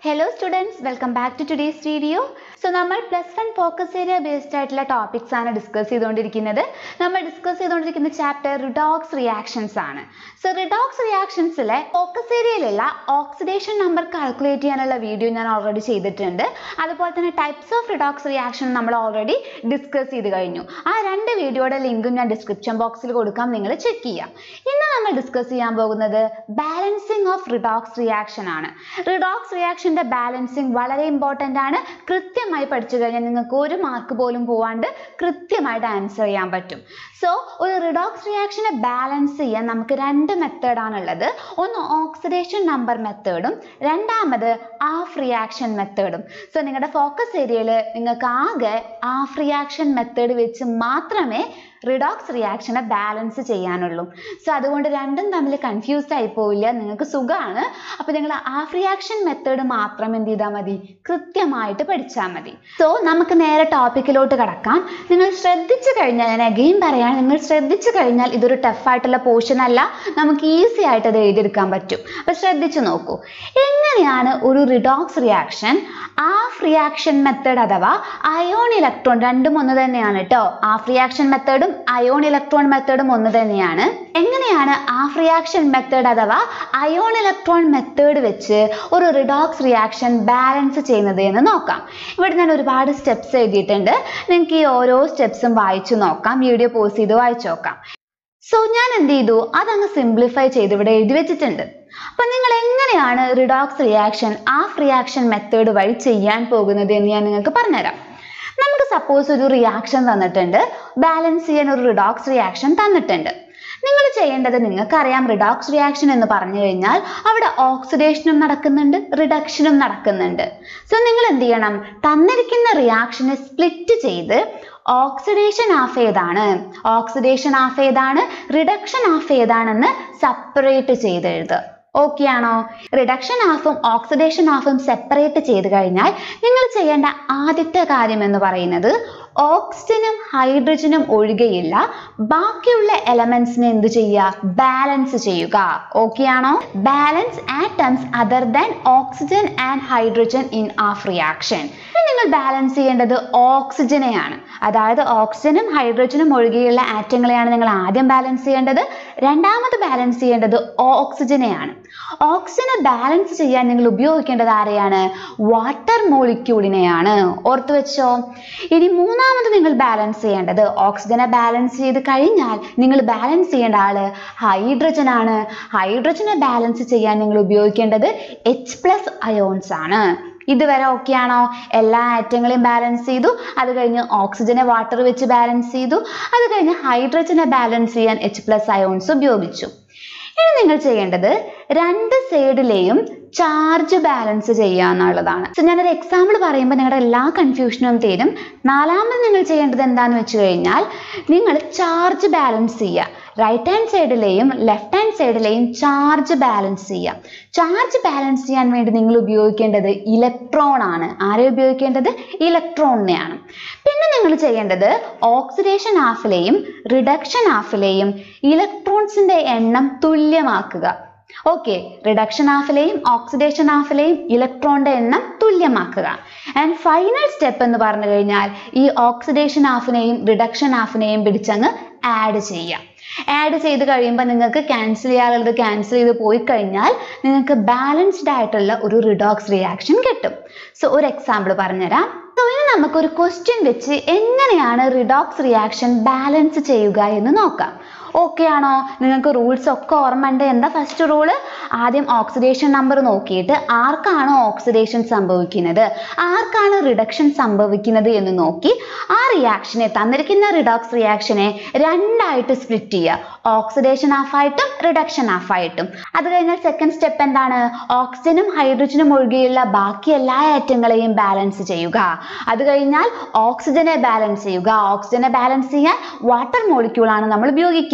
hello students welcome back to today's video so നമ്മൾ plus one focus area based ആയിട്ടുള്ള topics ആണ് discuss ചെയ്തുകൊണ്ടിരിക്കുന്നത് നമ്മൾ ഡിസ്കസ് ചെയ്തുകൊണ്ടിരിക്കുന്ന ചാപ്റ്റർ റിഡോക്സ് റിയാക്ഷൻസ് ആണ് സോ റിഡോക്സ് റിയാക്ഷൻസിലെ ഫോക്കസ് ഏരിയയിലുള്ള ഓക്സിഡേഷൻ നമ്പർ കാൽക്കുലേറ്റ് ചെയ്യാനുള്ള വീഡിയോ ഞാൻ ഓൾറെഡി ചെയ്തിട്ടുണ്ട് അതുപോലെ തന്നെ ടൈപ്സ് ഓഫ് റിഡോക്സ് റിയാക്ഷൻ നമ്മൾ ഓൾറെഡി ഡിസ്കസ് ചെയ്ത് കഴിഞ്ഞു ആ രണ്ട് വീഡിയോയുടെ ലിങ്കും ഞാൻ ഡിസ്ക്രിപ്ഷൻ ബോക്സിൽ കൊടുക്കാം നിങ്ങൾ ചെക്ക് ചെയ്യാം ഇന്ന് നമ്മൾ ഡിസ്കസ് ചെയ്യാൻ പോകുന്നത് ബാലൻസിങ് ഓഫ് റിഡോക്സ് റിയാക്ഷൻ ആണ് റിഡോക്സ് റിയാക്ഷന്റെ ബാലൻസിങ് വളരെ ഇമ്പോർട്ടൻ്റ് ആണ് കൃത്യമായി പഠിച്ചു കഴിഞ്ഞാൽ നിങ്ങൾക്ക് ഒരു മാർക്ക് പോലും പോവാണ്ട് കൃത്യമായിട്ട് ആൻസർ ചെയ്യാൻ പറ്റും സോ ഒരു റിഡോക്സ് റിയാക്ഷനെ ബാലൻസ് ചെയ്യാൻ നമുക്ക് രണ്ട് മെത്തേഡാണ് ഉള്ളത് ഒന്ന് ഓക്സിഡേഷൻ നമ്പർ മെത്തേഡും രണ്ടാമത് ആഫ് റിയാക്ഷൻ മെത്തേഡും സോ നിങ്ങളുടെ ഫോക്കസ് ഏരിയയിൽ നിങ്ങൾക്ക് ആകെ ആഫ് റിയാക്ഷൻ മെത്തേഡ് വെച്ച് മാത്രമേ റിഡോക്സ് റിയാക്ഷനെ ബാലൻസ് ചെയ്യാനുള്ളൂ സോ അതുകൊണ്ട് രണ്ടും തമ്മിൽ കൺഫ്യൂസ്ഡ് ആയി പോവില്ല നിങ്ങൾക്ക് സുഖമാണ് അപ്പോൾ നിങ്ങൾ ആഫ് റിയാക്ഷൻ മെത്തേഡ് മാത്രം എന്ത് ചെയ്താൽ മതി കൃത്യമായിട്ട് പഠിച്ചാൽ മതി സോ നമുക്ക് നേരെ ടോപ്പിക്കിലോട്ട് കടക്കാം നിങ്ങൾ ശ്രദ്ധിച്ചു കഴിഞ്ഞാൽ ഞാൻ അഗെയിൻ പറയാൻ നിങ്ങൾ ശ്രദ്ധിച്ചു കഴിഞ്ഞാൽ ഇതൊരു ടഫായിട്ടുള്ള പോർഷൻ അല്ല നമുക്ക് ഈസി ആയിട്ട് അത് എഴുതിയെടുക്കാൻ പറ്റും അപ്പോൾ ശ്രദ്ധിച്ചു നോക്കൂ എങ്ങനെയാണ് ഒരു redox reaction half reaction method അഥവാ അയോൺ ഇലക്ട്രോൺ രണ്ടും ഒന്ന് തന്നെയാണ് കേട്ടോ ആഫ് റിയാക്ഷൻ മെത്തേഡും അയോൺ ഇലക്ട്രോൺ മെത്തേഡും ഒന്ന് തന്നെയാണ് എങ്ങനെയാണ് ആഫ് റിയാക്ഷൻ മെത്തേഡ് അഥവാ അയോൺ ഇലക്ട്രോൺ മെത്തേഡ് വെച്ച് ഒരു റിഡോക്സ് റിയാക്ഷൻ ബാലൻസ് ചെയ്യുന്നത് എന്ന് നോക്കാം ഇവിടെ ഞാൻ ഒരുപാട് സ്റ്റെപ്സ് എഴുതിയിട്ടുണ്ട് നിങ്ങൾക്ക് ഈ ഓരോ സ്റ്റെപ്സും വായിച്ചു നോക്കാം വീഡിയോ പോസ് ചെയ്ത് വായിച്ചു നോക്കാം സോ ഞാൻ എന്ത് ചെയ്തു അതങ്ങ് സിംപ്ലിഫൈ ചെയ്ത് ഇവിടെ എഴുതി വെച്ചിട്ടുണ്ട് അപ്പൊ നിങ്ങൾ എങ്ങനെയാണ് redox reaction half reaction method വഴി ചെയ്യാൻ പോകുന്നത് എന്ന് ഞാൻ നിങ്ങൾക്ക് പറഞ്ഞുതരാം നമുക്ക് സപ്പോസ് ഒരു റിയാക്ഷൻ തന്നിട്ടുണ്ട് ബാലൻസ് ചെയ്യാൻ ഒരു റിഡോക്സ് റിയാക്ഷൻ തന്നിട്ടുണ്ട് നിങ്ങൾ ചെയ്യേണ്ടത് നിങ്ങൾക്കറിയാം റിഡോക്സ് റിയാക്ഷൻ എന്ന് പറഞ്ഞു കഴിഞ്ഞാൽ അവിടെ ഓക്സിഡേഷനും നടക്കുന്നുണ്ട് റിഡക്ഷനും നടക്കുന്നുണ്ട് സോ നിങ്ങൾ എന്ത് ചെയ്യണം തന്നിരിക്കുന്ന റിയാക്ഷനെ സ്പ്ലിറ്റ് ചെയ്ത് ഓക്സിഡേഷൻ ആഫ് ഏതാണ് ഓക്സിഡേഷൻ ആഫ് ഏതാണ് റിഡക്ഷൻ ആഫ് ഏതാണെന്ന് സെപ്പറേറ്റ് ചെയ്ത് എഴുതുക ഓക്കെ ആണോ റിഡക്ഷൻ ആഫും ഓക്സിഡേഷൻ ആഫും സെപ്പറേറ്റ് ചെയ്ത് കഴിഞ്ഞാൽ നിങ്ങൾ ചെയ്യേണ്ട ആദ്യത്തെ കാര്യം എന്ന് പറയുന്നത് ഓക്സിജനും ഹൈഡ്രജനും ഒഴികെയില്ല ബാക്കിയുള്ള എലമെന്റ്സിനെ എന്ത് ചെയ്യുക ബാലൻസ് ചെയ്യുക ഓക്കെ ആണോ balance atoms other than oxygen and hydrogen in half reaction നിങ്ങൾ ബാലൻസ് ചെയ്യേണ്ടത് ഓക്സിജനെയാണ് അതായത് ഓക്സിജനും ഹൈഡ്രജനും ഒഴികെയുള്ള ആറ്റങ്ങളെയാണ് നിങ്ങൾ ആദ്യം ബാലൻസ് ചെയ്യേണ്ടത് രണ്ടാമത് ബാലൻസ് ചെയ്യേണ്ടത് ഓക്സിജനെയാണ് ഓക്സിജനെ ബാലൻസ് ചെയ്യാൻ നിങ്ങൾ ഉപയോഗിക്കേണ്ടത് ആരെയാണ് വാട്ടർ മോളിക്യൂളിനെയാണ് ഓർത്തു വെച്ചോ ഇനി മൂന്നാമത് നിങ്ങൾ ബാലൻസ് ചെയ്യേണ്ടത് ഓക്സിജനെ ബാലൻസ് ചെയ്ത് കഴിഞ്ഞാൽ നിങ്ങൾ ബാലൻസ് ചെയ്യേണ്ട ആള് ഹൈഡ്രജൻ ആണ് ഹൈഡ്രജനെ ബാലൻസ് ചെയ്യാൻ നിങ്ങൾ ഉപയോഗിക്കേണ്ടത് എച്ച് പ്ലസ് അയോൺസ് ആണ് ഇതുവരെ ഓക്കെ ആണോ എല്ലാ ആറ്റങ്ങളെയും ബാലൻസ് ചെയ്തു അത് കഴിഞ്ഞ് ഓക്സിജനെ വാട്ടർ വെച്ച് ബാലൻസ് ചെയ്തു അത് കഴിഞ്ഞ് ഹൈഡ്രജനെ ബാലൻസ് ചെയ്യാൻ എച്ച് പ്ലസ് അയോൺസ് ഉപയോഗിച്ചു ഇനി നിങ്ങൾ ചെയ്യേണ്ടത് രണ്ട് സൈഡിലെയും ചാർജ് ബാലൻസ് ചെയ്യുക എന്നുള്ളതാണ് സോ ഞാനൊരു എക്സാമ്പിൾ പറയുമ്പോൾ നിങ്ങളുടെ എല്ലാ കൺഫ്യൂഷനും തീരും നാലാമത് നിങ്ങൾ ചെയ്യേണ്ടത് എന്താണെന്ന് വെച്ച് കഴിഞ്ഞാൽ നിങ്ങൾ ചാർജ് ബാലൻസ് ചെയ്യുക റൈറ്റ് ഹാൻഡ് സൈഡിലെയും ലെഫ്റ്റ് ഹാൻഡ് സൈഡിലെയും ചാർജ് ബാലൻസ് ചെയ്യുക ചാർജ് ബാലൻസ് ചെയ്യാൻ വേണ്ടി നിങ്ങൾ ഉപയോഗിക്കേണ്ടത് ഇലക്ട്രോൺ ആണ് ആരെ ഉപയോഗിക്കേണ്ടത് ഇലക്ട്രോണിനെയാണ് പിന്നെ നിങ്ങൾ ചെയ്യേണ്ടത് ഓക്സിഡേഷൻ ഹാഫിലെയും റിഡക്ഷൻ ഹാഫിലെയും ഇലക്ട്രോൺസിന്റെ എണ്ണം തുല്യമാക്കുക ഓക്കെ റിഡക്ഷൻ ഹാഫിലെയും ഓക്സിഡേഷൻ ഹാഫിലെയും ഇലക്ട്രോണിന്റെ എണ്ണം തുല്യമാക്കുക ആൻഡ് ഫൈനൽ സ്റ്റെപ്പ് എന്ന് പറഞ്ഞു കഴിഞ്ഞാൽ ഈ ഓക്സിഡേഷൻ ഹാഫിനെയും റിഡക്ഷൻ ഹാഫിനെയും പിടിച്ചങ്ങ് ആഡ് ചെയ്യാം ആഡ് ചെയ്ത് കഴിയുമ്പോൾ നിങ്ങൾക്ക് ക്യാൻസൽ ചെയ്യാനുള്ളത് ക്യാൻസൽ ചെയ്ത് പോയി കഴിഞ്ഞാൽ നിങ്ങൾക്ക് ബാലൻസ്ഡ് ആയിട്ടുള്ള ഒരു റിഡോക്സ് റിയാക്ഷൻ കിട്ടും സോ ഒരു എക്സാമ്പിൾ പറഞ്ഞുതരാം സോ ഇനി നമുക്കൊരു ക്വസ്റ്റ്യൻ വെച്ച് എങ്ങനെയാണ് റിഡോക്സ് റിയാക്ഷൻ ബാലൻസ് ചെയ്യുക എന്ന് നോക്കാം ഓക്കെ ആണോ നിങ്ങൾക്ക് റൂൾസ് ഒക്കെ ഓർമ്മയുണ്ട് എന്താ ഫസ്റ്റ് റൂള് ആദ്യം ഓക്സിഡേഷൻ നമ്പർ നോക്കിയിട്ട് ആർക്കാണോ ഓക്സിഡേഷൻ സംഭവിക്കുന്നത് ആർക്കാണ് റിഡക്ഷൻ സംഭവിക്കുന്നത് എന്ന് നോക്കി ആ റിയാക്ഷനെ തന്നിരിക്കുന്ന റിഡോക്സ് റിയാക്ഷനെ രണ്ടായിട്ട് സ്പ്ലിറ്റ് ചെയ്യുക ഓക്സിഡേഷൻ ആഫായിട്ടും റിഡക്ഷൻ ആഫായിട്ടും അത് കഴിഞ്ഞാൽ സെക്കൻഡ് സ്റ്റെപ്പ് എന്താണ് ഓക്സിജനും ഹൈഡ്രജനും ഒഴികെയുള്ള ബാക്കി എല്ലാ ആറ്റങ്ങളെയും ബാലൻസ് ചെയ്യുക അത് കഴിഞ്ഞാൽ ഓക്സിജനെ ബാലൻസ് ചെയ്യുക ഓക്സിജനെ ബാലൻസ് ചെയ്യാൻ വാട്ടർ മോളിക്യൂൾ ആണ് നമ്മൾ ഉപയോഗിക്കുന്നത്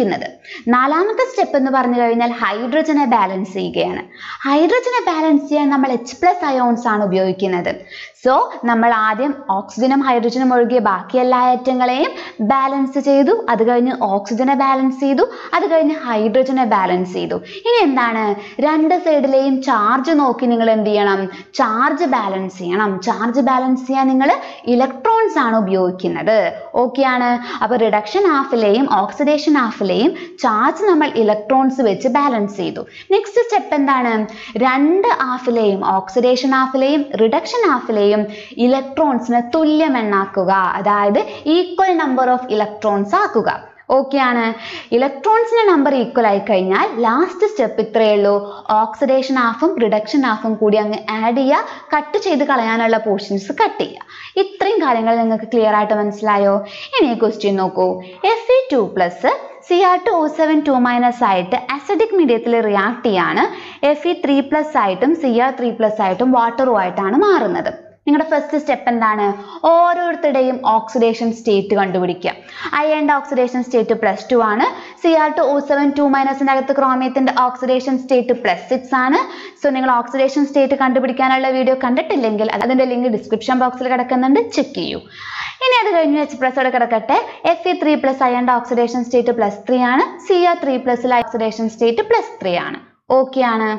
ഉപയോഗിക്കുന്നത് നാലാമത്തെ സ്റ്റെപ്പ് എന്ന് പറഞ്ഞു കഴിഞ്ഞാൽ ഹൈഡ്രജനെ ബാലൻസ് ചെയ്യുകയാണ് ഹൈഡ്രജനെ ബാലൻസ് ചെയ്യാൻ നമ്മൾ എച്ച് പ്ലസ് അയോൺസ് ആണ് ഉപയോഗിക്കുന്നത് സോ നമ്മൾ ആദ്യം ഓക്സിജനും ഹൈഡ്രജനും ഒഴികെ ബാക്കി എല്ലാ ആറ്റങ്ങളെയും ബാലൻസ് ചെയ്തു അത് കഴിഞ്ഞ് ഓക്സിജനെ ബാലൻസ് ചെയ്തു അത് കഴിഞ്ഞ് ഹൈഡ്രജനെ ബാലൻസ് ചെയ്തു ഇനി എന്താണ് രണ്ട് സൈഡിലെയും ചാർജ് നോക്കി നിങ്ങൾ എന്ത് ചെയ്യണം ചാർജ് ബാലൻസ് ചെയ്യണം ചാർജ് ബാലൻസ് ചെയ്യാൻ നിങ്ങൾ ഇലക്ട്രോൺസ് ആണ് ഉപയോഗിക്കുന്നത് ഓക്കെ ആണ് അപ്പൊ റിഡക്ഷൻ ഹാഫിലെയും ഓക്സിഡേഷൻ ഹാഫിലെയും ചാർജ് നമ്മൾ ഇലക്ട്രോൺസ് വെച്ച് ബാലൻസ് ചെയ്തു നെക്സ്റ്റ് സ്റ്റെപ്പ് എന്താണ് രണ്ട് ഹാഫിലെയും ഓക്സിഡേഷൻ ഹാഫിലെയും റിഡക്ഷൻ ഹാഫിലെയും ഇലക്ട്രോൺസിനെ തുല്യം എണ്ണാക്കുക അതായത് ഈക്വൽ നമ്പർ ഓഫ് ഇലക്ട്രോൺസ് ആക്കുക ഓക്കെ ആണ് ഇലക്ട്രോൺസിന്റെ നമ്പർ ഈക്വൽ ആയി കഴിഞ്ഞാൽ ലാസ്റ്റ് സ്റ്റെപ്പ് ഇത്രയേ ഉള്ളൂ ഓക്സിഡേഷൻ ഹാഫും റിഡക്ഷൻ ഹാഫും കൂടി അങ്ങ് ആഡ് ചെയ്യുക കട്ട് ചെയ്ത് കളയാനുള്ള പോർഷൻസ് കട്ട് ചെയ്യുക ഇത്രയും കാര്യങ്ങൾ നിങ്ങൾക്ക് ക്ലിയർ ആയിട്ട് മനസ്സിലായോ ഇനി ക്വസ്റ്റ്യൻ നോക്കൂ F E two plus C R two O seven two minus ആയിട്ട് അസിഡിക് മീഡിയത്തിൽ റിയാക്ട് ചെയ്യാണ് എഫ് ഇ ത്രീ പ്ലസ് ആയിട്ടും സി ആർ ത്രീ പ്ലസ് ആയിട്ടും വാട്ടറും ആയിട്ടാണ് മാറുന്നത് നിങ്ങളുടെ ഫസ്റ്റ് സ്റ്റെപ്പ് എന്താണ് ഓരോരുത്തരുടെയും ഓക്സിഡേഷൻ സ്റ്റേറ്റ് കണ്ടുപിടിക്കുക അയണിന്റെ ഓക്സിഡേഷൻ സ്റ്റേറ്റ് പ്ലസ് ടു ആണ് C R two O seven two മൈനസിന്റെ അകത്ത് ക്രോമിയത്തിന്റെ ഓക്സിഡേഷൻ സ്റ്റേറ്റ് പ്ലസ് സിക്സ് ആണ് സോ നിങ്ങൾ ഓക്സിഡേഷൻ സ്റ്റേറ്റ് കണ്ടുപിടിക്കാനുള്ള വീഡിയോ കണ്ടിട്ടില്ലെങ്കിൽ അതിന്റെ ലിങ്ക് ഡിസ്ക്രിപ്ഷൻ ബോക്സിൽ കിടക്കുന്നുണ്ട് ചെക്ക് ചെയ്യൂ ഇനി അത് കഴിഞ്ഞ് എച്ച് പ്ലസോടെ കിടക്കട്ടെ എഫ് ഇ ത്രീ പ്ലസ് അയണിന്റെ ഓക്സിഡേഷൻ സ്റ്റേറ്റ് പ്ലസ് ത്രീ ആണ് സി ആർ ത്രീ പ്ലസിലെ ഓക്സിഡേഷൻ സ്റ്റേറ്റ് പ്ലസ് ത്രീ ആണ് ഓക്കെ ആണ്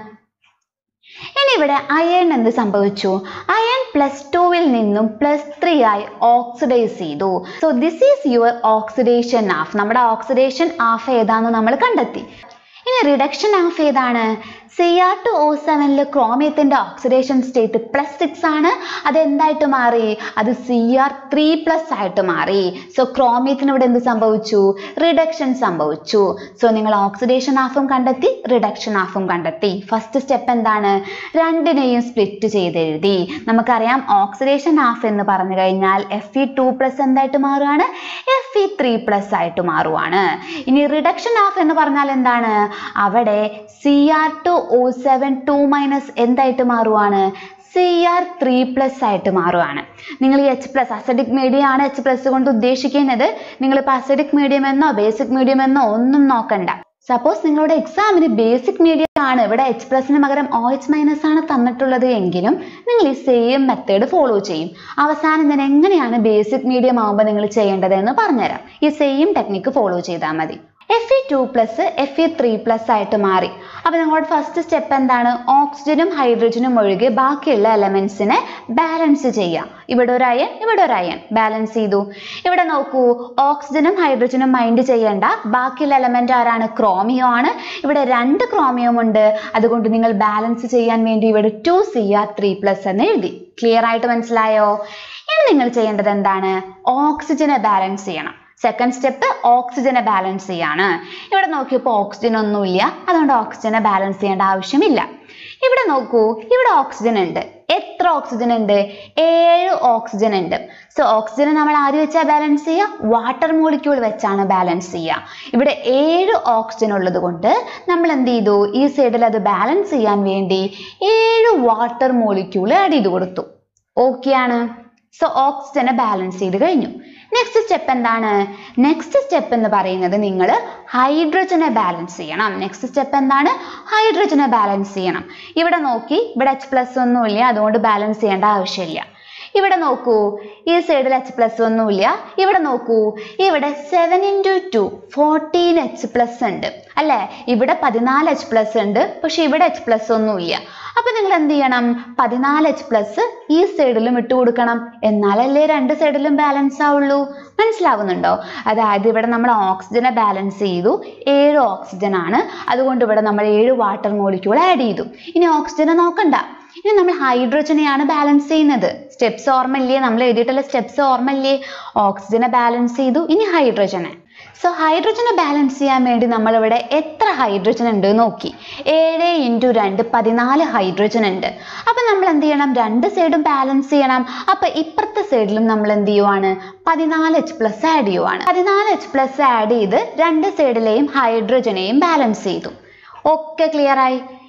ഇനി ഇവിടെ അയൺ എന്ത് സംഭവിച്ചു അയൺ പ്ലസ് ടുവിൽ നിന്നും പ്ലസ് ത്രീ ആയി ഓക്സിഡൈസ് ചെയ്തു so this is your oxidation half നമ്മുടെ ഓക്സിഡേഷൻ ഹാഫ് ഏതാന്ന് നമ്മൾ കണ്ടെത്തി ഇനി റിഡക്ഷൻ ഹാഫ് ഏതാണ് സി ആർ ടു ഒ സെവനിൽ ക്രോമിയത്തിന്റെ ഓക്സിഡേഷൻ സ്റ്റേറ്റ് പ്ലസ് സിക്സ് ആണ് അത് എന്തായിട്ട് മാറി അത് സി ആർ ത്രീ പ്ലസ് ആയിട്ട് മാറി സോ ക്രോമിയത്തിന് ഇവിടെ എന്ത് സംഭവിച്ചു റിഡക്ഷൻ സംഭവിച്ചു സോ നിങ്ങൾ ഓക്സിഡേഷൻ ഹാഫും കണ്ടെത്തി റിഡക്ഷൻ ഹാഫും കണ്ടെത്തി ഫസ്റ്റ് സ്റ്റെപ്പ് എന്താണ് രണ്ടിനെയും സ്പ്ലിറ്റ് ചെയ്തെഴുതി നമുക്കറിയാം ഓക്സിഡേഷൻ ഹാഫ് എന്ന് പറഞ്ഞു കഴിഞ്ഞാൽ എഫ് ഇ ടു പ്ലസ് എന്തായിട്ട് മാറുകയാണ് എഫ് ഇ ത്രീ പ്ലസ് ആയിട്ട് മാറുവാണ് ഇനി റിഡക്ഷൻ ഹാഫ് എന്ന് പറഞ്ഞാൽ എന്താണ് അവിടെ C R two O seven two minus എന്തായിട്ട് മാറുവാണ് സി ആർ ത്രീ പ്ലസ് ആയിട്ട് മാറുവാണ് നിങ്ങൾ ഈ എച്ച് പ്ലസ് അസഡിക് മീഡിയം ആണ് എച്ച് പ്ലസ് കൊണ്ട് ഉദ്ദേശിക്കുന്നത് നിങ്ങളിപ്പോൾ അസഡിക് മീഡിയം എന്നോ ബേസിക് മീഡിയം എന്നോ ഒന്നും നോക്കണ്ട സപ്പോസ് നിങ്ങളുടെ എക്സാമിന് ബേസിക് മീഡിയം ആണ് ഇവിടെ എച്ച് പ്ലസിന് പകരം ഒ എച്ച് മൈനസ് ആണ് തന്നിട്ടുള്ളത് എങ്കിലും നിങ്ങൾ ഈ സെയിം മെത്തേഡ് ഫോളോ ചെയ്യും അവസാനം ഞാൻ എങ്ങനെയാണ് ബേസിക് മീഡിയം ആകുമ്പോൾ നിങ്ങൾ ചെയ്യേണ്ടത് എന്ന് പറഞ്ഞുതരാം ഈ സെയിം ടെക്നിക്ക് ഫോളോ ചെയ്താൽ മതി F E two plus F E three plus ആയിട്ട് മാറി അപ്പോൾ നിങ്ങളുടെ ഫസ്റ്റ് സ്റ്റെപ്പ് എന്താണ് ഓക്സിജനും ഹൈഡ്രജനും ഒഴികെ ബാക്കിയുള്ള എലമെന്റ്സിനെ ബാലൻസ് ചെയ്യാം ഇവിടെ ഒരു അയൺ ഇവിടെ ഒരു അയൺ ബാലൻസ് ചെയ്തു ഇവിടെ നോക്കൂ ഓക്സിജനും ഹൈഡ്രജനും മൈൻഡ് ചെയ്യേണ്ട ബാക്കിയുള്ള എലമെന്റ് ആരാണ് ക്രോമിയോ ആണ് ഇവിടെ രണ്ട് ക്രോമിയം ഉണ്ട് അതുകൊണ്ട് നിങ്ങൾ ബാലൻസ് ചെയ്യാൻ വേണ്ടി ഇവിടെ two C R three plus എന്ന് എഴുതി ക്ലിയർ ആയിട്ട് മനസ്സിലായോ ഇനി നിങ്ങൾ ചെയ്യേണ്ടത് എന്താണ് ഓക്സിജനെ ബാലൻസ് ചെയ്യണം സെക്കൻഡ് സ്റ്റെപ്പ് ഓക്സിജനെ ബാലൻസ് ചെയ്യാണ് ഇവിടെ നോക്കിയപ്പോൾ ഓക്സിജൻ ഒന്നുമില്ല അതുകൊണ്ട് ഓക്സിജനെ ബാലൻസ് ചെയ്യേണ്ട ആവശ്യമില്ല ഇവിടെ നോക്കൂ ഇവിടെ ഓക്സിജൻ ഉണ്ട് എത്ര ഓക്സിജൻ ഉണ്ട് ഏഴ് ഓക്സിജൻ ഉണ്ട് സോ ഓക്സിജനെ നമ്മൾ ആര് വെച്ചാ ബാലൻസ് ചെയ്യുക വാട്ടർ മോളിക്യൂൾ വെച്ചാണ് ബാലൻസ് ചെയ്യുക ഇവിടെ ഏഴ് ഓക്സിജൻ ഉള്ളത് കൊണ്ട് നമ്മൾ എന്ത് ചെയ്തു ഈ സൈഡിൽ അത് ബാലൻസ് ചെയ്യാൻ വേണ്ടി ഏഴ് വാട്ടർ മോളിക്യൂൾ ആഡ് ചെയ്ത് കൊടുത്തു ഓക്കെ ആണ് സോ ഓക്സിജനെ ബാലൻസ് ചെയ്ത് കഴിഞ്ഞു നെക്സ്റ്റ് സ്റ്റെപ്പ് എന്താണ് നെക്സ്റ്റ് സ്റ്റെപ്പ് എന്ന് പറയുന്നത് നിങ്ങൾ ഹൈഡ്രജനെ ബാലൻസ് ചെയ്യണം നെക്സ്റ്റ് സ്റ്റെപ്പ് എന്താണ് ഹൈഡ്രജനെ ബാലൻസ് ചെയ്യണം ഇവിടെ നോക്കി ഇവിടെ എച്ച് പ്ലസ് ഒന്നുമില്ല അതുകൊണ്ട് ബാലൻസ് ചെയ്യേണ്ട ആവശ്യമില്ല ഇവിടെ നോക്കൂ ഈ സൈഡിൽ എച്ച് പ്ലസ് ഒന്നുമില്ല ഇവിടെ നോക്കൂ ഇവിടെ seven into two fourteen H plus ഉണ്ട് അല്ലേ ഇവിടെ പതിനാല് എച്ച് പ്ലസ് ഉണ്ട് പക്ഷെ ഇവിടെ എച്ച് പ്ലസ് ഒന്നുമില്ല അപ്പൊ നിങ്ങൾ എന്ത് ചെയ്യണം പതിനാല് എച്ച് പ്ലസ് ഈ സൈഡിലും ഇട്ട് കൊടുക്കണം എന്നാലല്ലേ രണ്ട് സൈഡിലും ബാലൻസ് ആവുള്ളൂ മനസ്സിലാവുന്നുണ്ടോ അതായത് ഇവിടെ നമ്മൾ ഓക്സിജനെ ബാലൻസ് ചെയ്തു ഏഴ് ഓക്സിജൻ ആണ് അതുകൊണ്ട് ഇവിടെ നമ്മൾ ഏഴ് വാട്ടർ മോളിക്യൂൾ ആഡ് ചെയ്തു ഇനി ഓക്സിജനെ നോക്കണ്ട ഇനി നമ്മൾ ഹൈഡ്രജനെയാണ് ബാലൻസ് ചെയ്യുന്നത് സ്റ്റെപ്സ് ഓർമ്മയില്ലേ നമ്മൾ എഴുതിയിട്ടുള്ള സ്റ്റെപ്സ് ഓർമ്മയില്ലേ ഓക്സിജനെ ബാലൻസ് ചെയ്തു ഇനി ഹൈഡ്രജനെ സോ ഹൈഡ്രജനെ ബാലൻസ് ചെയ്യാൻ വേണ്ടി നമ്മളിവിടെ എത്ര ഹൈഡ്രജൻ ഉണ്ട് നോക്കി ഏഴ് ഇൻറ്റു രണ്ട് പതിനാല് ഹൈഡ്രജൻ ഉണ്ട് അപ്പം നമ്മൾ എന്ത് ചെയ്യണം രണ്ട് സൈഡും ബാലൻസ് ചെയ്യണം അപ്പം ഇപ്പുറത്തെ സൈഡിലും നമ്മൾ എന്ത് ചെയ്യുവാണ് പതിനാല് എച്ച് പ്ലസ് ആഡ് ചെയ്യുവാണ് പതിനാല് എച്ച് പ്ലസ് ആഡ് ചെയ്ത് രണ്ട് സൈഡിലെയും ഹൈഡ്രജനെയും ബാലൻസ് ചെയ്തു ഒക്കെ ക്ലിയർ ആയി ഇനി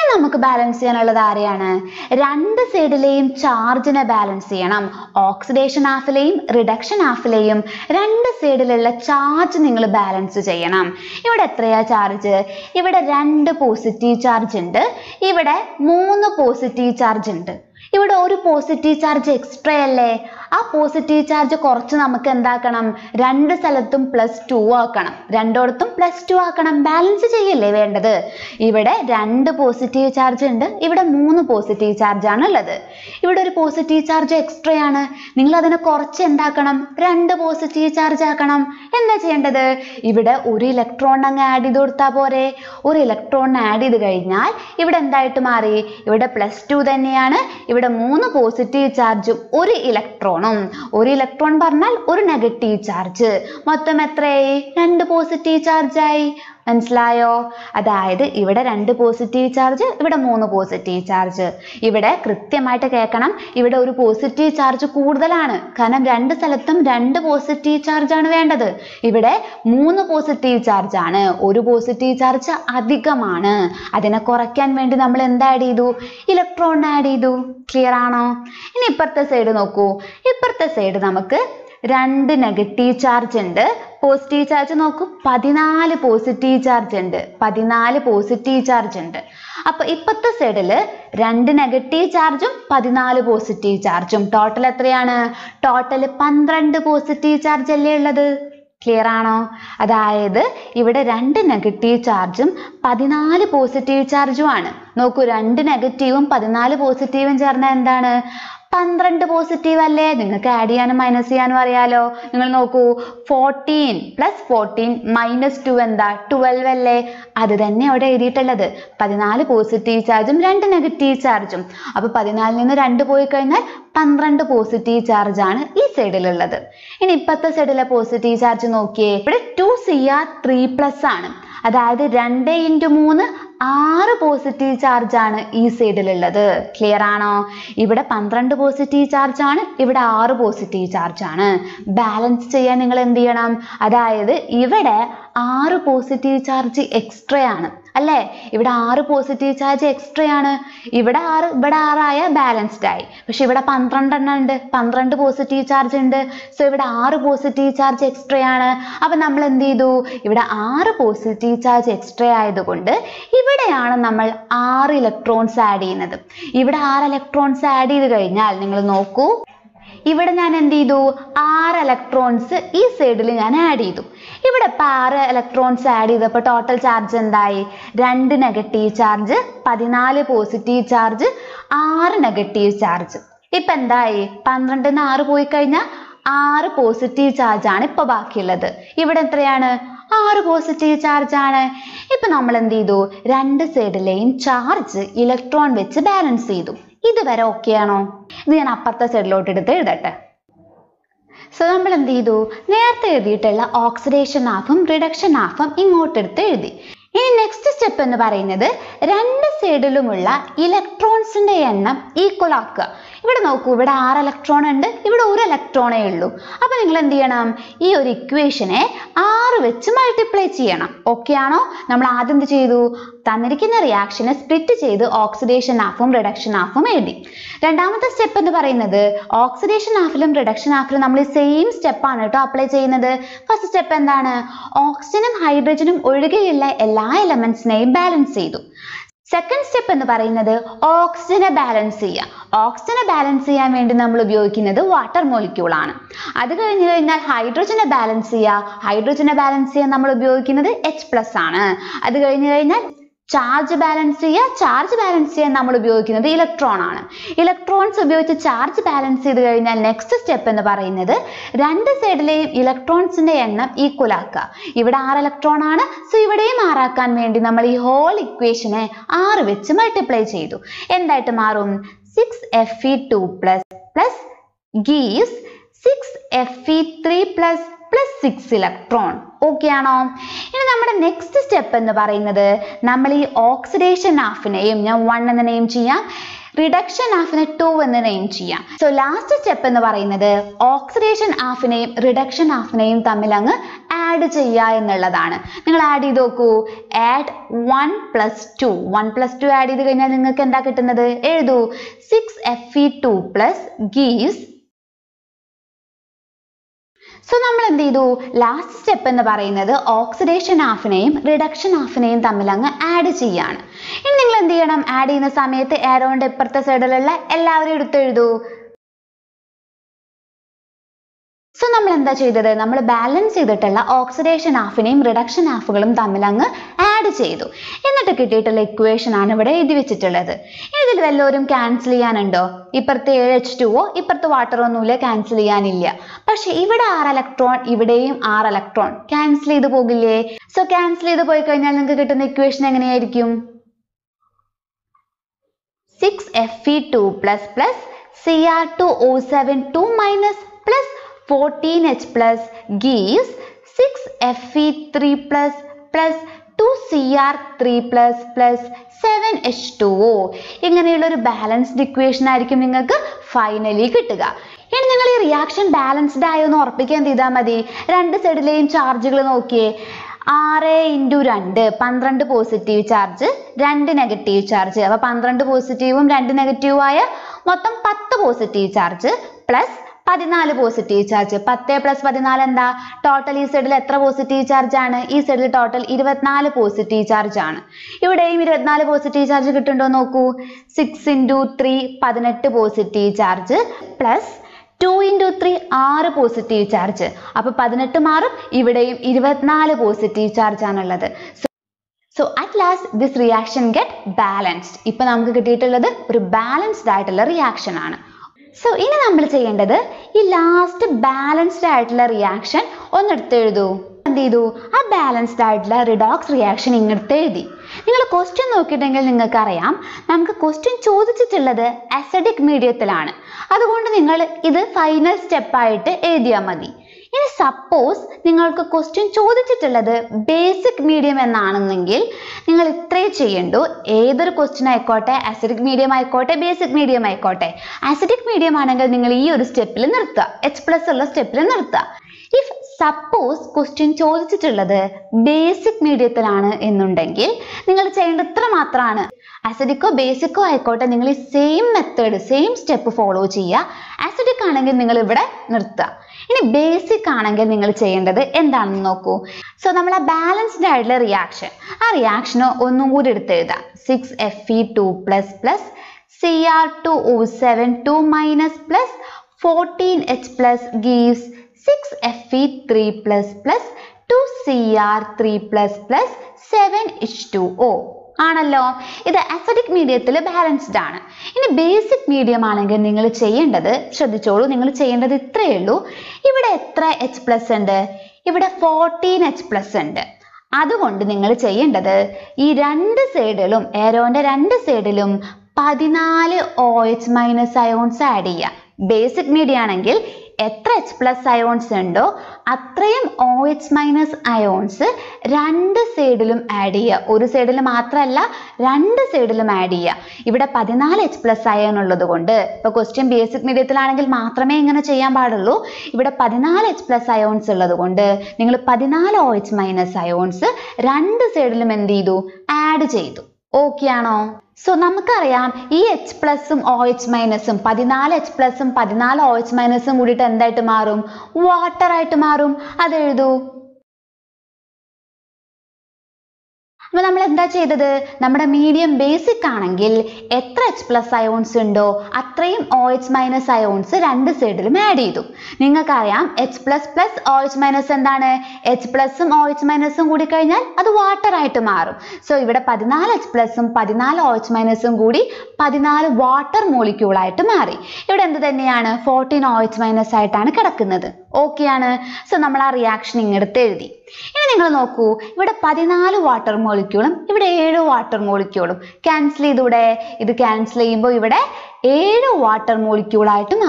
നമുക്ക് ബാലൻസ് ചെയ്യാനുള്ളത് ആരെയാണ് രണ്ട് സൈഡിലെയും ചാർജിനെ ബാലൻസ് ചെയ്യണം ഓക്സിഡേഷൻ ഹാഫിലെയും റിഡക്ഷൻ ഹാഫിലെയും രണ്ട് സൈഡിലുള്ള ചാർജ് നിങ്ങൾ ബാലൻസ് ചെയ്യണം ഇവിടെ എത്രയാ ചാർജ് ഇവിടെ രണ്ട് പോസിറ്റീവ് ചാർജ് ഉണ്ട് ഇവിടെ മൂന്ന് പോസിറ്റീവ് ചാർജ് ഉണ്ട് ഇവിടെ ഒരു പോസിറ്റീവ് ചാർജ് എക്സ്ട്രാ അല്ലേ ആ പോസിറ്റീവ് ചാർജ് കുറച്ച് നമുക്ക് എന്താക്കണം രണ്ട് സ്ഥലത്തും പ്ലസ് ടു ആക്കണം രണ്ടിടത്തും പ്ലസ് ടു ആക്കണം ബാലൻസ് ചെയ്യല്ലേ വേണ്ടത് ഇവിടെ രണ്ട് പോസിറ്റീവ് ചാർജ് ഉണ്ട് ഇവിടെ മൂന്ന് പോസിറ്റീവ് ചാർജ് ആണ് ഉള്ളത് ഇവിടെ ഒരു പോസിറ്റീവ് ചാർജ് എക്സ്ട്രാ ആണ് നിങ്ങൾ അതിനെ കുറച്ച് എന്താക്കണം രണ്ട് പോസിറ്റീവ് ചാർജ് ആക്കണം എന്താ ചെയ്യേണ്ടത് ഇവിടെ ഒരു ഇലക്ട്രോൺ അങ്ങ് ആഡ് ചെയ്ത് കൊടുത്താൽ പോരെ ഒരു ഇലക്ട്രോൺ ആഡ് ചെയ്ത് കഴിഞ്ഞാൽ ഇവിടെ എന്തായിട്ട് മാറി ഇവിടെ പ്ലസ് ടു തന്നെയാണ് ഇവിടെ മൂന്ന് പോസിറ്റീവ് ചാർജും ഒരു ഇലക്ട്രോണും ഒരു ഇലക്ട്രോൺ പറഞ്ഞാൽ ഒരു നെഗറ്റീവ് ചാർജ് മൊത്തം എത്രയായി രണ്ട് പോസിറ്റീവ് ചാർജായി മനസ്സിലായോ അതായത് ഇവിടെ രണ്ട് പോസിറ്റീവ് ചാർജ് ഇവിടെ മൂന്ന് പോസിറ്റീവ് ചാർജ് ഇവിടെ കൃത്യമായിട്ട് കേൾക്കണം ഇവിടെ ഒരു പോസിറ്റീവ് ചാർജ് കൂടുതലാണ് കാരണം രണ്ട് സ്ഥലത്തും രണ്ട് പോസിറ്റീവ് ചാർജ് ആണ് വേണ്ടത് ഇവിടെ മൂന്ന് പോസിറ്റീവ് ചാർജ് ആണ് ഒരു പോസിറ്റീവ് ചാർജ് അധികമാണ് അതിനെ കുറയ്ക്കാൻ വേണ്ടി നമ്മൾ എന്ത് ആഡ് ചെയ്തു ഇലക്ട്രോൺ ആഡ് ചെയ്തു ക്ലിയർ ആണോ ഇനി ഇപ്പുറത്തെ സൈഡ് നോക്കൂ ഇപ്പുറത്തെ സൈഡ് നമുക്ക് രണ്ട് നെഗറ്റീവ് ചാർജ് ഉണ്ട് പോസിറ്റീവ് ചാർജ് നോക്കൂ പതിനാല് പോസിറ്റീവ് ചാർജ് ഉണ്ട് പതിനാല് പോസിറ്റീവ് ചാർജ് ഉണ്ട് അപ്പൊ ഇപ്പത്തെ സൈഡിൽ രണ്ട് നെഗറ്റീവ് ചാർജും പതിനാല് പോസിറ്റീവ് ചാർജും ടോട്ടൽ എത്രയാണ് ടോട്ടൽ പന്ത്രണ്ട് പോസിറ്റീവ് ചാർജ് അല്ലേ ഉള്ളത് ക്ലിയർ ആണോ അതായത് ഇവിടെ രണ്ട് നെഗറ്റീവ് ചാർജും പതിനാല് പോസിറ്റീവ് ചാർജും ആണ് നോക്കൂ രണ്ട് നെഗറ്റീവും പതിനാല് പോസിറ്റീവും ചേർന്ന എന്താണ് പന്ത്രണ്ട് പോസിറ്റീവ് അല്ലേ നിങ്ങൾക്ക് ആഡ് ചെയ്യാനും മൈനസ് ചെയ്യാനും അറിയാലോ നിങ്ങൾ നോക്കൂ fourteen plus fourteen minus two എന്താ ട്വൽവ് അല്ലേ അത് തന്നെ അവിടെ എഴുതിയിട്ടുള്ളത് പതിനാല് പോസിറ്റീവ് ചാർജും രണ്ട് നെഗറ്റീവ് ചാർജും അപ്പൊ പതിനാലിൽ നിന്ന് രണ്ട് പോയി കഴിഞ്ഞാൽ പന്ത്രണ്ട് പോസിറ്റീവ് ചാർജ് ആണ് ഈ സൈഡിലുള്ളത് ഇനി ഇപ്പത്തെ സൈഡിലെ പോസിറ്റീവ് ചാർജ് നോക്കിയേ ഇവിടെ two C R three plus ആണ് അതായത് രണ്ട് ഇൻറ്റു മൂന്ന് ആറ് പോസിറ്റീവ് ചാർജ് ആണ് ഈ സൈഡിലുള്ളത് ക്ലിയർ ആണോ ഇവിടെ പന്ത്രണ്ട് പോസിറ്റീവ് ചാർജ് ആണ് ഇവിടെ ആറ് പോസിറ്റീവ് ചാർജ് ആണ് ബാലൻസ് ചെയ്യാൻ നിങ്ങൾ എന്ത് ചെയ്യണം അതായത് ഇവിടെ ആറ് പോസിറ്റീവ് ചാർജ് എക്സ്ട്രാ ആണ് അല്ലേ ഇവിടെ ആറ് പോസിറ്റീവ് ചാർജ് എക്സ്ട്രാ ആണ് ഇവിടെ ആറ് ഇവിടെ ആറായ ബാലൻസ്ഡ് ആയി പക്ഷെ ഇവിടെ പന്ത്രണ്ടെണ്ണം ഉണ്ട് പന്ത്രണ്ട് പോസിറ്റീവ് ചാർജ് ഉണ്ട് സോ ഇവിടെ ആറ് പോസിറ്റീവ് ചാർജ് എക്സ്ട്രാ ആണ് അപ്പൊ നമ്മൾ എന്ത് ചെയ്തു ഇവിടെ ആറ് പോസിറ്റീവ് ചാർജ് എക്സ്ട്രാ ആയതുകൊണ്ട് ഇവിടെയാണ് നമ്മൾ ആറ് ഇലക്ട്രോൺസ് ആഡ് ചെയ്യുന്നത് ഇവിടെ ആറ് ഇലക്ട്രോൺസ് ആഡ് ചെയ്ത് കഴിഞ്ഞാൽ നിങ്ങൾ നോക്കൂ ഇവിടെ ഞാൻ എന്ത് ചെയ്തു ആറ് ഇലക്ട്രോൺസ് ഈ സൈഡിൽ ഞാൻ ആഡ് ചെയ്തു ഇവിടെ ഇപ്പം ആറ് ഇലക്ട്രോൺസ് ആഡ് ചെയ്തപ്പോൾ ടോട്ടൽ ചാർജ് എന്തായി രണ്ട് നെഗറ്റീവ് ചാർജ് പതിനാല് പോസിറ്റീവ് ചാർജ് ആറ് നെഗറ്റീവ് ചാർജ് ഇപ്പം എന്തായി പന്ത്രണ്ടിന് ആറ് പോയി കഴിഞ്ഞാൽ ആറ് പോസിറ്റീവ് ചാർജ് ആണ് ഇപ്പൊ ബാക്കിയുള്ളത് ഇവിടെ എത്രയാണ് ആറ് പോസിറ്റീവ് ചാർജ് ആണ് ഇപ്പൊ നമ്മൾ എന്ത് ചെയ്തു രണ്ട് സൈഡിലെയും ചാർജ് ഇലക്ട്രോൺ വെച്ച് ബാലൻസ് ചെയ്തു ഇതുവരെ ഓക്കെ ആണോ ഇത് ഞാൻ അപ്പുറത്തെ സൈഡിലോട്ട് എടുത്ത് എഴുതട്ടെ സോ നമ്മൾ എന്ത് ചെയ്തു നേരത്തെ എഴുതിയിട്ടുള്ള ഓക്സിഡേഷൻ ഹാഫും റിഡക്ഷൻ ഹാഫും ഇങ്ങോട്ട് എടുത്ത് എഴുതി ഇനി നെക്സ്റ്റ് സ്റ്റെപ്പ് എന്ന് പറയുന്നത് രണ്ട് സൈഡിലുമുള്ള ഇലക്ട്രോൺസിന്റെ എണ്ണം ഈക്വൽ ആക്കുക ഇവിടെ നോക്കൂ ഇവിടെ ആറ് ഇലക്ട്രോൺ ഉണ്ട് ഇവിടെ ഒരു ഇലക്ട്രോണേ ഉള്ളൂ അപ്പൊ നിങ്ങൾ എന്ത് ചെയ്യണം ഈ ഒരു ഇക്വേഷനെ ആറ് വെച്ച് മൾട്ടിപ്ലൈ ചെയ്യണം ഓക്കെ ആണോ നമ്മൾ ആദ്യം എന്ത് ചെയ്തു തന്നിരിക്കുന്ന റിയാക്ഷനെ സ്പ്ലിറ്റ് ചെയ്ത് ഓക്സിഡേഷൻ ഹാഫും റിഡക്ഷൻ ഹാഫും എഴുതി രണ്ടാമത്തെ സ്റ്റെപ്പ് എന്ന് പറയുന്നത് ഓക്സിഡേഷൻ ഹാഫിലും റിഡക്ഷൻ ഹാഫിലും നമ്മൾ സെയിം സ്റ്റെപ്പാണ് കേട്ടോ അപ്ലൈ ചെയ്യുന്നത് ഫസ്റ്റ് സ്റ്റെപ്പ് എന്താണ് ഓക്സിജനും ഹൈഡ്രജനും ഒഴികെയുള്ള എല്ലാ എലമെന്റ്സിനെയും ബാലൻസ് ചെയ്തു സെക്കൻഡ് സ്റ്റെപ്പ് എന്ന് പറയുന്നത് ഓക്സിജനെ ബാലൻസ് ചെയ്യുക ഓക്സിജനെ ബാലൻസ് ചെയ്യാൻ വേണ്ടി നമ്മൾ ഉപയോഗിക്കുന്നത് വാട്ടർ മോളിക്യൂൾ ആണ് അത് കഴിഞ്ഞ് കഴിഞ്ഞാൽ ഹൈഡ്രജനെ ബാലൻസ് ചെയ്യുക ഹൈഡ്രജനെ ബാലൻസ് ചെയ്യാൻ നമ്മൾ ഉപയോഗിക്കുന്നത് എച്ച് പ്ലസ് ആണ് അത് കഴിഞ്ഞ് കഴിഞ്ഞാൽ ചാർജ് ബാലൻസ് ചെയ്യുക ചാർജ് ബാലൻസ് ചെയ്യാൻ നമ്മൾ ഉപയോഗിക്കുന്നത് ഇലക്ട്രോൺ ആണ് ഇലക്ട്രോൺസ് ഉപയോഗിച്ച് ചാർജ് ബാലൻസ് ചെയ്ത് കഴിഞ്ഞാൽ നെക്സ്റ്റ് സ്റ്റെപ്പ് എന്ന് പറയുന്നത് രണ്ട് സൈഡിലെയും ഇലക്ട്രോൺസിന്റെ എണ്ണം ഈക്വൽ ആക്കുക ഇവിടെ ആറ് ഇലക്ട്രോൺ ആണ് സോ ഇവിടെയും ആറാക്കാൻ വേണ്ടി നമ്മൾ ഈ ഹോൾ ഇക്വേഷനെ ആറ് വെച്ച് മൾട്ടിപ്ലൈ ചെയ്തു എന്തായിട്ട് മാറും six F E two plus plus gives six F E three plus plus six electron okay ആണോ ഇനി നമ്മുടെ നെക്സ്റ്റ് സ്റ്റെപ്പ് എന്ന് പറയുന്നത് നമ്മൾ ഈ ഓക്സിഡേഷൻ ഹാഫിനെയും ഞാൻ വൺ എന്ന് നെയിം ചെയ്യാം റിഡക്ഷൻ ഹാഫിനെ ടു എന്ന് നെയിം ചെയ്യാം സോ ലാസ്റ്റ് സ്റ്റെപ്പ് എന്ന് പറയുന്നത് ഓക്സിഡേഷൻ ഹാഫിനെയും റിഡക്ഷൻ ഹാഫിനെയും തമ്മിൽ അങ്ങ് ആഡ് ചെയ്യുക എന്നുള്ളതാണ് നിങ്ങൾ ആഡ് ചെയ്ത് നോക്കൂ add one plus two one plus two add ചെയ്ത് കഴിഞ്ഞാൽ നിങ്ങൾക്ക് എന്താ കിട്ടുന്നത് എഴുതൂ six F E two plus gives so നമ്മൾ എന്ത് ചെയ്തു ലാസ്റ്റ് സ്റ്റെപ്പ് എന്ന് പറയുന്നത് ഓക്സിഡേഷൻ ഹാഫിനെയും റിഡക്ഷൻ ഹാഫിനെയും തമ്മിൽ അങ്ങ് ആഡ് ചെയ്യാണ് ഇനി നിങ്ങൾ എന്ത് ചെയ്യണം ആഡ് ചെയ്യുന്ന സമയത്ത് ആരോന്റെ ഇപ്പുറത്തെ സൈഡിലുള്ള എല്ലാവരും എടുത്തെഴുതൂ സോ നമ്മൾ എന്താ ചെയ്തത് നമ്മൾ ബാലൻസ് ചെയ്തിട്ടുള്ള ഓക്സിഡേഷൻ ഹാഫിനെയും റിഡക്ഷൻ ഹാഫുകളും തമ്മിൽ അങ്ങ് ആഡ് ചെയ്തു എന്നിട്ട് കിട്ടിയിട്ടുള്ള ഇക്വേഷൻ ആണ് ഇവിടെ എഴുതി വെച്ചിട്ടുള്ളത് ഇതിൽ വല്ലവരും ക്യാൻസൽ ചെയ്യാനുണ്ടോ ഇപ്പുറത്തെ ഏഴ് എച്ച് ടുവോ ഇപ്പുറത്തെ വാട്ടർ ഒന്നുമില്ല ക്യാൻസൽ ചെയ്യാനില്ല പക്ഷെ ഇവിടെ ആറ് ഇലക്ട്രോൺ ഇവിടെയും ആറ് ഇലക്ട്രോൺ ക്യാൻസൽ ചെയ്ത് പോകില്ലേ സോ ക്യാൻസൽ ചെയ്ത് പോയി കഴിഞ്ഞാൽ നിങ്ങൾക്ക് കിട്ടുന്ന ഇക്വേഷൻ എങ്ങനെയായിരിക്കും six F E two plus plus C R two O seven two minus plus fourteen H plus gives six F E three plus plus two C R three plus plus seven H two O ഇങ്ങനെയുള്ള ഒരു balanced equation ആയിരിക്കും നിങ്ങൾക്ക് finally കിട്ടുക ഇനി നിങ്ങൾ ഈ reaction balanced ആയോ എന്ന് ഉറപ്പിക്കാൻ എന്ത് ചെയ്താൽ മതി രണ്ട് സൈഡിലെയും ചാർജുകൾ നോക്കിയേ ആറ് ഇൻറ്റു രണ്ട് പന്ത്രണ്ട് പോസിറ്റീവ് ചാർജ് രണ്ട് നെഗറ്റീവ് ചാർജ് അപ്പൊ പന്ത്രണ്ട് പോസിറ്റീവും രണ്ട് നെഗറ്റീവും ആയ മൊത്തം പത്ത് പോസിറ്റീവ് ചാർജ് പ്ലസ് പതിനാല് പോസിറ്റീവ് ചാർജ് പത്ത് പ്ലസ് പതിനാല് എന്താ ടോട്ടൽ ഈ സൈഡിൽ എത്ര പോസിറ്റീവ് ചാർജ് ആണ് ഈ സൈഡിൽ ടോട്ടൽ ഇരുപത്തിനാല് പോസിറ്റീവ് ചാർജ് ആണ് ഇവിടെയും ഇരുപത്തിനാല് പോസിറ്റീവ് ചാർജ് കിട്ടുന്നുണ്ടോ നോക്കൂ സിക്സ് ഇൻറ്റു ത്രീ പതിനെട്ട് positive charge plus two into three ആറ് പോസിറ്റീവ് ചാർജ് അപ്പൊ പതിനെട്ട് മാറും ഇവിടെയും ഇരുപത്തിനാല് പോസിറ്റീവ് ചാർജ് ആണുള്ളത് so at last this reaction get balanced ഇപ്പൊ നമുക്ക് കിട്ടിയിട്ടുള്ളത് ഒരു ബാലൻസ്ഡ് ആയിട്ടുള്ള റിയാക്ഷൻ ആണ് സോ ഇനി നമ്മൾ ചെയ്യേണ്ടത് ഈ ലാസ്റ്റ് ബാലൻസ്ഡ് ആയിട്ടുള്ള റിയാക്ഷൻ ഒന്നെടുത്ത് എഴുതൂ എന്ത് ചെയ്തു ആ ബാലൻസ്ഡ് ആയിട്ടുള്ള റിഡോക്സ് റിയാക്ഷൻ ഇങ്ങടുത്ത് എഴുതി നിങ്ങൾ ക്വസ്റ്റ്യൻ നോക്കിയിട്ടുണ്ടെങ്കിൽ നിങ്ങൾക്ക് അറിയാം നമുക്ക് ക്വസ്റ്റ്യൻ ചോദിച്ചിട്ടുള്ളത് അസഡിക് മീഡിയത്തിലാണ് അതുകൊണ്ട് നിങ്ങൾ ഇത് ഫൈനൽ സ്റ്റെപ്പായിട്ട് എഴുതിയാൽ മതി ഇനി സപ്പോസ് നിങ്ങൾക്ക് ക്വസ്റ്റ്യൻ ചോദിച്ചിട്ടുള്ളത് ബേസിക് മീഡിയം എന്നാണെന്നെങ്കിൽ നിങ്ങൾ ഇത്രേ ചെയ്യണ്ടു ഏതൊരു ക്വസ്റ്റ്യൻ ആയിക്കോട്ടെ അസിഡിക് മീഡിയം ആയിക്കോട്ടെ ബേസിക് മീഡിയം ആയിക്കോട്ടെ അസിഡിക് മീഡിയം ആണെങ്കിൽ നിങ്ങൾ ഈ ഒരു സ്റ്റെപ്പിൽ നിർത്തുക എച്ച് പ്ലസ് ഉള്ള സ്റ്റെപ്പിൽ നിർത്തുക ഇഫ് സപ്പോസ് ക്വസ്റ്റ്യൻ ചോദിച്ചിട്ടുള്ളത് ബേസിക് മീഡിയത്തിലാണ് എന്നുണ്ടെങ്കിൽ നിങ്ങൾ ചെയ്യേണ്ടത് ഇത്ര മാത്രമാണ് അസിഡിക്കോ ബേസിക്കോ ആയിക്കോട്ടെ നിങ്ങൾ ഈ same method same step follow ചെയ്യുക അസിഡിക് ആണെങ്കിൽ നിങ്ങൾ ഇവിടെ നിർത്തുക ഇനി ബേസിക് ആണെങ്കിൽ നിങ്ങൾ ചെയ്യേണ്ടത് എന്താണെന്ന് നോക്കൂ സോ നമ്മൾ ആ ബാലൻസ്ഡ് ആയിട്ടുള്ള റിയാക്ഷൻ ആ റിയാക്ഷന് ഒന്നും കൂടി എടുത്ത് എഴുതാം six F E two plus plus C R two O seven two minus plus fourteen H plus gives six F E three plus plus two C R three plus plus seven H two O ആണല്ലോ ഇത് acidic മീഡിയത്തിൽ balanced ആണ് ഇനി basic medium ആണെങ്കിൽ നിങ്ങൾ ചെയ്യേണ്ടത് ശ്രദ്ധിച്ചോളൂ നിങ്ങൾ ചെയ്യേണ്ടത് ഇത്രയേ ഉള്ളൂ ഇവിടെ എത്ര എച്ച് പ്ലസ് ഉണ്ട് ഇവിടെ ഫോർട്ടീൻ എച്ച് പ്ലസ് ഉണ്ട് അതുകൊണ്ട് നിങ്ങൾ ചെയ്യേണ്ടത് ഈ രണ്ട് സൈഡിലും ഏരോന്റെ രണ്ട് സൈഡിലും പതിനാല് O H minus ions add ചെയ്യുക ബേസിക് മീഡിയ ആണെങ്കിൽ എത്ര എച്ച് പ്ലസ് അയോൺസ് ഉണ്ടോ അത്രയും ഒ എച്ച് മൈനസ് അയോൺസ് രണ്ട് സൈഡിലും ആഡ് ചെയ്യുക ഒരു സൈഡിൽ മാത്രമല്ല രണ്ട് സൈഡിലും ആഡ് ചെയ്യുക ഇവിടെ പതിനാല് എച്ച് പ്ലസ് അയോൺ ഉള്ളത് കൊണ്ട് ഇപ്പോൾ ക്വസ്റ്റ്യൻ ബേസിക് മീഡിയത്തിലാണെങ്കിൽ മാത്രമേ ഇങ്ങനെ ചെയ്യാൻ പാടുള്ളൂ ഇവിടെ പതിനാല് എച്ച് പ്ലസ് അയോൺസ് ഉള്ളത് കൊണ്ട് നിങ്ങൾ പതിനാല് ഒ എച്ച് മൈനസ് അയോൺസ് രണ്ട് സൈഡിലും എന്ത് ചെയ്തു ആഡ് ചെയ്തു ഓക്കെ ആണോ സോ നമുക്കറിയാം ഈ എച്ച് പ്ലസും ഒ എച്ച് മൈനസും പതിനാല് എച്ച് പ്ലസും പതിനാല് ഒ എച്ച് മൈനസും കൂടിയിട്ട് എന്തായിട്ട് മാറും വാട്ടർ ആയിട്ട് മാറും അത് എഴുതൂ അപ്പൊ നമ്മൾ എന്താ ചെയ്തത് നമ്മുടെ മീഡിയം ബേസിക് ആണെങ്കിൽ എത്ര എച്ച് പ്ലസ് അയോൺസ് ഉണ്ടോ അത്രയും ഒ എച്ച് മൈനസ് അയോൺസ് രണ്ട് സൈഡിലും ആഡ് ചെയ്തു നിങ്ങൾക്കറിയാം H plus plus O H minus എന്താണ് എച്ച് പ്ലസും ഒ എച്ച് മൈനസും കൂടി കഴിഞ്ഞാൽ അത് വാട്ടർ ആയിട്ട് മാറും സോ ഇവിടെ പതിനാല് എച്ച് പ്ലസും പതിനാല് ഒ എച്ച് മൈനസും കൂടി പതിനാല് വാട്ടർ മോളിക്യൂൾ ആയിട്ട് മാറി ഇവിടെ എന്ത് തന്നെയാണ് ഫോർട്ടീൻ ഒ എച്ച് മൈനസ് ആയിട്ടാണ് കിടക്കുന്നത് ഓക്കെ ആണ് സോ നമ്മൾ ആ റിയാക്ഷൻ ഇങ്ങെടുത്ത് എഴുതി ഇനി നിങ്ങൾ നോക്കൂ ഇവിടെ പതിനാല് വാട്ടർ മോളിക്യൂളും ഇവിടെ ഏഴ് വാട്ടർ മോളിക്യൂളും ക്യാൻസൽ ചെയ്തൂടെ ഇത് ക്യാൻസൽ ചെയ്യുമ്പോൾ ഇവിടെ ഏഴ് വാട്ടർ മോളിക്യൂൾ ആയിട്ട് മാറും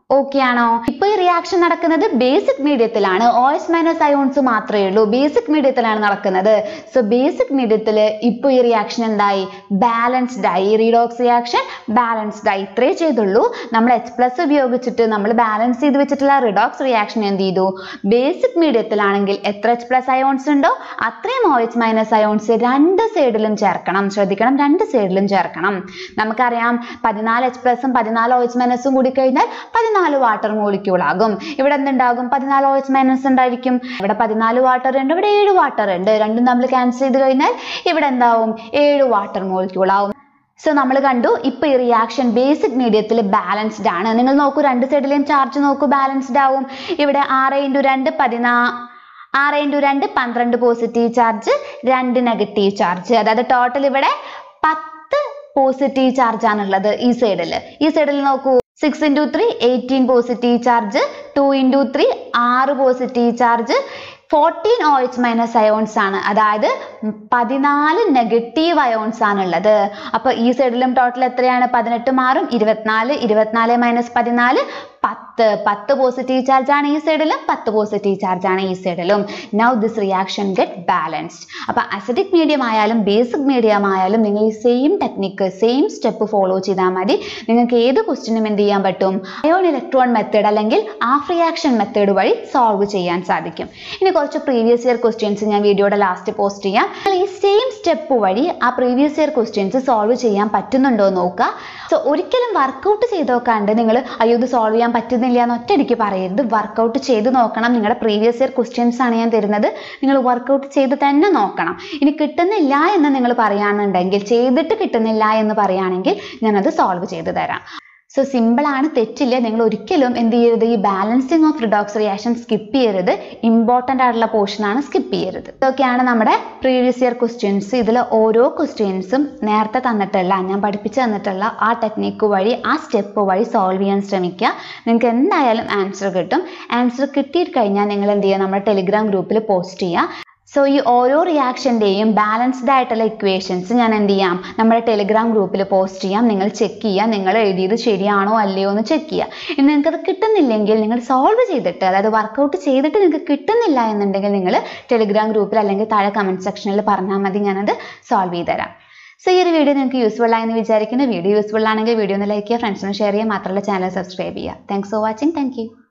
ഓക്കെ ആണോ ഇപ്പൊ ഈ റിയാക്ഷൻ നടക്കുന്നത് ബേസിക് മീഡിയത്തിലാണ് ഓ എസ് മൈനസ് അയോൺസ് മാത്രമേ ഉള്ളൂ ബേസിക് മീഡിയത്തിലാണ് നടക്കുന്നത് സോ ബേസിക് മീഡിയത്തിൽ ഇപ്പൊ ഈ റിയാക്ഷൻ എന്തായി ബാലൻസ്ഡ് ആയി റീഡോക്സ് റിയാക്ഷൻ ബാലൻസ്ഡ് ആയി ഇത്രേ ചെയ്തുള്ളൂ നമ്മൾ എച്ച് പ്ലസ് ഉപയോഗിച്ചിട്ട് നമ്മൾ ബാലൻസ് ചെയ്ത് വെച്ചിട്ടുള്ള റിഡോക്സ് റിയാക്ഷൻ എന്ത് ചെയ്തു ബേസിക് മീഡിയത്തിലാണെങ്കിൽ എത്ര എച്ച് പ്ലസ് അയോൺസ് ഉണ്ടോ അത്രയും ഓ എച്ച് മൈനസ് അയോൺസ് രണ്ട് സൈഡിലും ചേർക്കണം ശ്രദ്ധിക്കണം രണ്ട് സൈഡിലും ചേർക്കണം നമുക്കറിയാം പതിനാല് എച്ച് പ്ലസും പതിനാല് ഓ എച്ച് മൈനസും കൂടി കഴിഞ്ഞാൽ പതിനാല് വാട്ടർ മോളിക്യൂൾ ആകും ഇവിടെ എന്തുണ്ടാകും പതിനാല് ഓ എച്ച് മൈനസ് ഉണ്ടായിരിക്കും ഇവിടെ പതിനാല് വാട്ടർ ഉണ്ട് ഇവിടെ ഏഴ് വാട്ടർ ഉണ്ട് രണ്ടും നമ്മൾ ക്യാൻസൽ ചെയ്ത് കഴിഞ്ഞാൽ ഇവിടെ എന്താവും ഏഴ് വാട്ടർ മോളിക്യൂൾ ആവും സോ നമ്മൾ കണ്ടു ഇപ്പൊ ഈ റിയാക്ഷൻ ബേസിക് മീഡിയത്തിൽ ബാലൻസ്ഡ് ആണ് നിങ്ങൾ നോക്കൂ രണ്ട് സൈഡിലെയും ചാർജ് നോക്കൂ ബാലൻസ്ഡ് ആവും ഇവിടെ ആറ് ഇൻറ്റു രണ്ട് പതിനാ ആറ് ഇൻറ്റു രണ്ട് പന്ത്രണ്ട് പോസിറ്റീവ് ചാർജ് രണ്ട് നെഗറ്റീവ് ചാർജ് അതായത് ടോട്ടൽ ഇവിടെ പത്ത് പോസിറ്റീവ് ചാർജ് ആണുള്ളത് ഈ സൈഡിൽ ഈ സൈഡിൽ നോക്കൂ six into three eighteen positive charge two into three ആറ് positive charge fourteen O H minus ions ആണ് അതായത് പതിനാല് നെഗറ്റീവ് അയോൺസ് ആണുള്ളത് അപ്പൊ ഈ സൈഡിലും ടോട്ടൽ എത്രയാണ് പതിനെട്ട് മാറും ഇരുപത്തിനാല് ഇരുപത്തിനാല് മൈനസ് പതിനാല് പത്ത് പത്ത് പോസിറ്റീവ് ചാർജ് ആണ് ഈ സൈഡിലും പത്ത് പോസിറ്റീവ് ചാർജ് ആണ് ഈ സൈഡിലും now this reaction get balanced അപ്പൊ അസിഡിക് മീഡിയം ആയാലും ബേസിക് മീഡിയം ആയാലും നിങ്ങൾ ഈ same technique same step follow ചെയ്താൽ മതി നിങ്ങൾക്ക് ഏത് ക്വസ്റ്റിനും എന്ത് ചെയ്യാൻ പറ്റും അയോൺ ഇലക്ട്രോൺ മെത്തേഡ് അല്ലെങ്കിൽ ഹാഫ് റിയാക്ഷൻ മെത്തേഡ് വഴി സോൾവ് ചെയ്യാൻ സാധിക്കും ഇനി കുറച്ച് പ്രീവിയസ് ഇയർ ക്വസ്റ്റ്യൻസ് ഞാൻ വീഡിയോയുടെ ലാസ്റ്റ് പോസ്റ്റ് ചെയ്യാം നിങ്ങൾ ഈ സെയിം സ്റ്റെപ്പ് വഴി ആ പ്രീവിയസ് ഇയർ ക്വസ്റ്റ്യൻസ് സോൾവ് ചെയ്യാൻ പറ്റുന്നുണ്ടോ എന്ന് നോക്കുക സോ ഒരിക്കലും വർക്കൗട്ട് ചെയ്ത് നോക്കാണ്ട് നിങ്ങൾ അയ്യോ ഇത് സോൾവ് ചെയ്യാൻ പറ്റുന്നില്ല എന്ന് ഒറ്റയടിക്ക് പറയരുത് വർക്കൗട്ട് ചെയ്ത് നോക്കണം നിങ്ങളുടെ പ്രീവിയസ് ഇയർ ക്വസ്റ്റ്യൻസ് ആണ് ഞാൻ തരുന്നത് നിങ്ങൾ വർക്കൗട്ട് ചെയ്ത് തന്നെ നോക്കണം ഇനി കിട്ടുന്നില്ല എന്ന് നിങ്ങൾ പറയുകയാണെന്നുണ്ടെങ്കിൽ ചെയ്തിട്ട് കിട്ടുന്നില്ല എന്ന് പറയുകയാണെങ്കിൽ ഞാനത് സോൾവ് ചെയ്ത് തരാം സോ സിമ്പിൾ ആണ് തെറ്റില്ല നിങ്ങൾ ഒരിക്കലും എന്ത് ചെയ്യരുത് ഈ balancing of redox reaction skip ചെയ്യരുത് ഇമ്പോർട്ടൻ്റ് ആയിട്ടുള്ള പോർഷൻ ആണ് സ്കിപ്പ് ചെയ്യരുത് ഇതൊക്കെയാണ് നമ്മുടെ പ്രീവിയസ് ഇയർ ക്വസ്റ്റ്യൻസ് ഇതിൽ ഓരോ ക്വസ്റ്റ്യൻസും നേരത്തെ തന്നിട്ടുള്ള ഞാൻ പഠിപ്പിച്ചു തന്നിട്ടുള്ള ആ ടെക്നിക്ക് വഴി ആ സ്റ്റെപ്പ് വഴി സോൾവ് ചെയ്യാൻ ശ്രമിക്കുക നിങ്ങൾക്ക് എന്തായാലും ആൻസർ കിട്ടും ആൻസർ കിട്ടിയിട്ട് കഴിഞ്ഞാൽ നിങ്ങൾ എന്ത് ചെയ്യുക നമ്മുടെ ടെലിഗ്രാം ഗ്രൂപ്പിൽ പോസ്റ്റ് ചെയ്യുക സോ ഈ ഓരോ റിയാക്ഷൻ്റെയും ബാലൻസ്ഡ് ആയിട്ടുള്ള ഇക്വേഷൻസ് ഞാൻ എന്ത് ചെയ്യാം നമ്മുടെ ടെലിഗ്രാം ഗ്രൂപ്പിൽ പോസ്റ്റ് ചെയ്യാം നിങ്ങൾ ചെക്ക് ചെയ്യുക നിങ്ങൾ എഴുതിയത് ശരിയാണോ അല്ലയോ എന്ന് ചെക്ക് ചെയ്യുക ഇനി നിങ്ങൾക്കത് കിട്ടുന്നില്ലെങ്കിൽ നിങ്ങൾ സോൾവ് ചെയ്തിട്ട് അതായത് വർക്കൗട്ട് ചെയ്തിട്ട് നിങ്ങൾക്ക് കിട്ടുന്നില്ല എന്നുണ്ടെങ്കിൽ നിങ്ങൾ ടെലിഗ്രാം ഗ്രൂപ്പിൽ അല്ലെങ്കിൽ താഴെ കമൻറ്റ് സെക്ഷനിൽ പറഞ്ഞാൽ മതി ഞാനത് സോൾവ് ചെയ്ത് തരാം സോ ഈ ഒരു വീഡിയോ നിങ്ങൾക്ക് യൂസ്ഫുൾ ആയെന്ന് വിചാരിക്കുന്നു വീഡിയോ യൂസ്ഫുൾ ആണെങ്കിൽ വീഡിയോ ഒന്ന് ലൈക്ക് ചെയ്യുക ഫ്രണ്ട്സിന് ഷെയർ ചെയ്യുക മാത്രമല്ല ചാനൽ സബ്സ്ക്രൈബ് ചെയ്യുക താങ്ക്സ് ഫോർ വാച്ചിങ് താങ്ക്